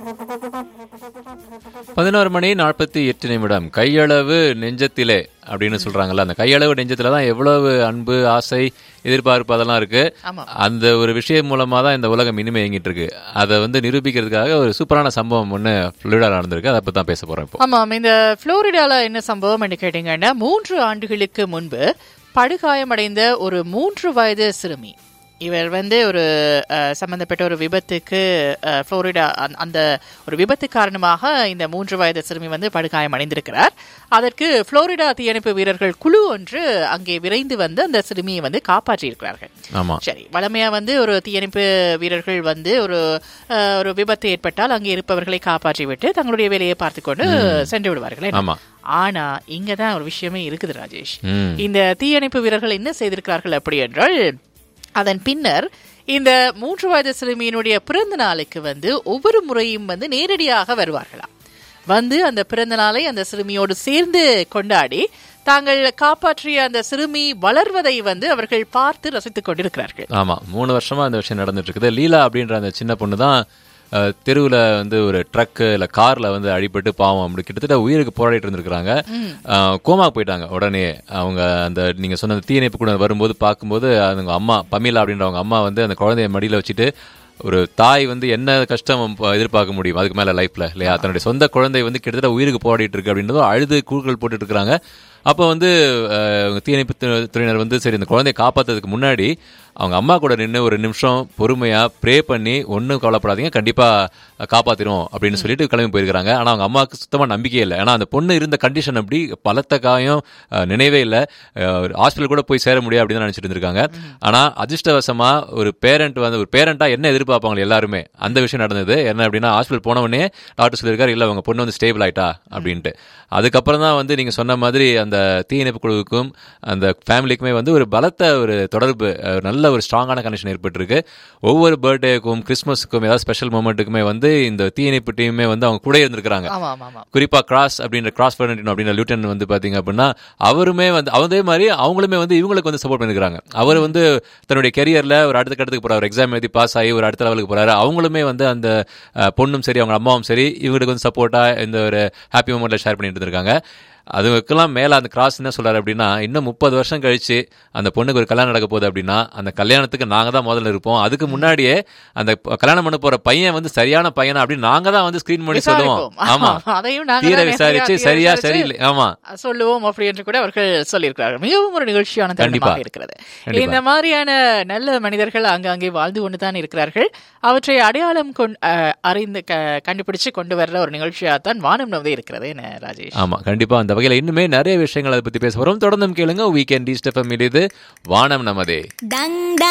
பதினோரு மணி நாற்பத்தி எட்டு நிமிடம் கையளவு நெஞ்சத்திலே அப்படின்னு சொல்றாங்கல்ல அந்த கையளவு நெஞ்சத்துல தான் எவ்வளவு அன்பு ஆசை எதிர்பார்ப்பு அதெல்லாம் இருக்கு ஆமா. அந்த ஒரு விஷயம் மூலமா தான் இந்த உலகம் இனிமே இயங்கிட்டு இருக்கு அதை வந்து நிரூபிக்கிறதுக்காக ஒரு சூப்பரான சம்பவம் ஒன்று ஃப்ளூடா நடந்திருக்கு அதை பத்தி தான் பேச போறோம் இப்போ ஆமாம் இந்த புளோரிடால என்ன சம்பவம் என்று கேட்டீங்கன்னா மூன்று ஆண்டுகளுக்கு முன்பு படுகாயமடைந்த ஒரு மூன்று வயது சிறுமி இவர் வந்து ஒரு அஹ், சம்பந்தப்பட்ட ஒரு விபத்துக்கு அஹ், புளோரிடா அந்த- அந்த ஒரு விபத்து காரணமாக இந்த மூன்று வயது சிறுமி வந்து படுகாயம் அடைந்திருக்கிறார் அதற்கு புளோரிடா தீயணைப்பு வீரர்கள் குழு ஒன்று அங்கே விரைந்து வந்து அந்த சிறுமியை வந்து காப்பாற்றி இருக்கிறார்கள் ஆமா சரி வளமையா வந்து ஒரு தீயணைப்பு வீரர்கள் வந்து ஒரு அஹ், ஒரு விபத்து ஏற்பட்டால் அங்கே இருப்பவர்களை காப்பாற்றி விட்டு தங்களுடைய வேலையை பார்த்து கொண்டு சென்று விடுவார்கள் என்ன? ஆமா ஆனா இங்கதான் ஒரு விஷயமே இருக்குது ராஜேஷ் ம் இந்த தீயணைப்பு வீரர்கள் என்ன செய்திருக்கிறார்கள் அப்படி என்றால் அதன் பின்னர் இந்த மூன்று வயது சிறுமியினுடைய பிறந்த நாளுக்கு வந்து ஒவ்வொரு முறையும் வந்து நேரடியாக வருவார்களாம் வந்து அந்த பிறந்த நாளை அந்த சிறுமியோடு சேர்ந்து கொண்டாடி தாங்கள் காப்பாற்றிய அந்த சிறுமி வளர்வதை வந்து அவர்கள் பார்த்து ரசித்துக் கொண்டிருக்கிறார்கள் ஆமா மூணு வருஷமா அந்த விஷயம் நடந்துட்டு இருக்குது லீலா அப்படின்ற அந்த சின்ன பொண்ணு தான் அஹ், தெருவுல வந்து ஒரு ட்ரக்கு இல்ல கார்ல வந்து அடிபட்டு பாவம் அப்படி கிட்டத்தட்ட உயிருக்கு போராடிட்டு இருந்திருக்காங்க கோமா போயிட்டாங்க உடனே அவங்க அந்த நீங்க சொன்ன அந்த தீயணைப்பு கூட வரும்போது பார்க்கும்போது அவங்க அம்மா பமீலா அப்படின்ற அவங்க அம்மா வந்து அந்த குழந்தைய மடியில வச்சுட்டு ஒரு தாய் வந்து என்ன கஷ்டம் ப- எதிர்பார்க்க முடியும் அதுக்கு மேல லைஃப்ல இல்லையா தன்னுடைய சொந்த குழந்தை வந்து கிட்டத்தட்ட உயிருக்கு போராடிட்டு இருக்கு அப்படின்றதும் அழுது கூக்குரல் போட்டுட்டு இருக்காங்க அப்போ வந்து அஹ், அவங்க தீயணைப்பு து- துறையினர் வந்து சரி இந்த குழந்தைய காப்பாத்துறதுக்கு முன்னாடி அவங்க அம்மா கூட நின்று ஒரு நிமிஷம் பொறுமையா ப்ரே பண்ணி ஒன்றும் கவலைப்படாதீங்க கண்டிப்பா காப்பாத்திரும் அப்படின்னு சொல்லிட்டு கிளம்பி போயிருக்காங்க ஆனா அவங்க அம்மாவுக்கு சுத்தமா நம்பிக்கையே இல்லை ஏன்னா அந்த பொண்ணு இருந்த கண்டிஷன் அப்படி பலத்த காயம் அஹ், நினைவே இல்லை ஹாஸ்பிட்டல் கூட போய் சேர முடியாது அப்படின்னு நினைச்சிட்டு இருந்திருக்காங்க ஆனா அதிர்ஷ்டவசமா ஒரு பேரண்ட் வந்து ஒரு பேரண்டா என்ன எதிர்பார்ப்பாங்க எல்லாருமே அந்த விஷயம் நடந்தது என்ன அப்படின்னா ஹாஸ்பிட்டல் போன உடனே டாக்டர் சொல்லியிருக்காரு இல்ல உங்க பொண்ணு வந்து ஸ்டேபிள் ஆயிட்டா அப்படின்ட்டு அதுக்கப்புறம் தான் வந்து நீங்க சொன்ன மாதிரி அந்த தீயணைப்பு குழுவுக்கும் அந்த ஃபேமிலிக்குமே வந்து ஒரு பலத்த ஒரு தொடர்பு அஹ், நல்ல ஒரு ஸ்ட்ராங்கான கனெக்ஷன் ஏற்பட்டிருக்கு ஒவ்வொரு பர்த்டேக்கும் கிறிஸ்மஸுக்கும் ஏதாவது ஸ்பெஷல் மூமெண்ட்டுக்குமே வந்து இந்த தீயணைப்பு டீமே வந்து அவங்க கூட இருந்திருக்காங்க ஆமா ஆமா ஆமா குறிப்பா கிராஸ் அப்படின்ற கிராஸ் பர்னட்டினோ அப்படின்ற லியூட்டன் வந்து பாத்தீங்க அப்படின்னா அவருமே வந்து அதே மாதிரி அவங்களுமே வந்து இவங்களுக்கு வந்து சப்போர்ட் பண்ணிருக்காங்க அவர் வந்து தன்னுடைய கெரியர்ல ஒரு அடுத்த கட்டத்துக்கு போறாரு ஒரு எக்ஸாம் எழுதி பாஸ் ஆகி ஒரு அடுத்த லெவலுக்கு போறாரு அவங்களுமே வந்து அந்த அஹ், பொண்ணும் சரி அவங்க அம்மாவும் சரி இவங்களுக்கு வந்து சப்போர்ட்டா இந்த ஒரு ஹாப்பி மூமெண்ட்ல ஷேர் பண்ணிட்டு இருந்திருக்காங்க அதுக்கெல்லாம் மேல அந்த கிராஸ் என்ன சொல்றாரு அப்படின்னா இன்னும் முப்பது வருஷம் கழிச்சு அந்த பொண்ணுக்கு ஒரு கல்யாணம் நடக்க போகுது அப்படின்னா அந்த கல்யாணத்துக்கு நாங்க தான் முதல்ல இருப்போம் அதுக்கு முன்னாடியே அந்த ப- கல்யாணம் பண்ண போற பையன் வந்து சரியான பையனா அப்படின்னு நாங்க தான் வந்து ஸ்கிரீன் பண்ணி சொல்லுவோம் விசாரிப்போம். ஆமா அதையும் நாங்க தீர தான் விசாரிச்சு நேரடியா சரியா விசாரிச்சு சரியில்லை ஆமா சொல்லுவோம் அப்படி என்று கூட அவர்கள் சொல்லியிருக்கிறார்கள் மிகவும் ஒரு நிகழ்ச்சியான தருணமாக கண்டிப்பா. இருக்கிறது கண்டிப்பா. இந்த மாதிரியான நல்ல மனிதர்கள் அங்கங்கே வாழ்ந்து கொண்டு தான் இருக்கிறார்கள் அவற்றை அடையாளம் கொண் அஹ், அறிந்து க- கண்டுபிடிச்சு கொண்டு வர்ற ஒரு நிகழ்ச்சியாக தான் வானம் நவதே இருக்கிறது என்ன ராஜேஷ் ஆமா கண்டிப்பா அந்த வகையில இன்னுமே நிறைய விஷயங்கள் அதை பத்தி பேச போறோம் தொடர்ந்தும் கேளுங்க வீக்கெண்ட் ஈஸ்ட் எஃப்எம் இது வானம் நமதே டங்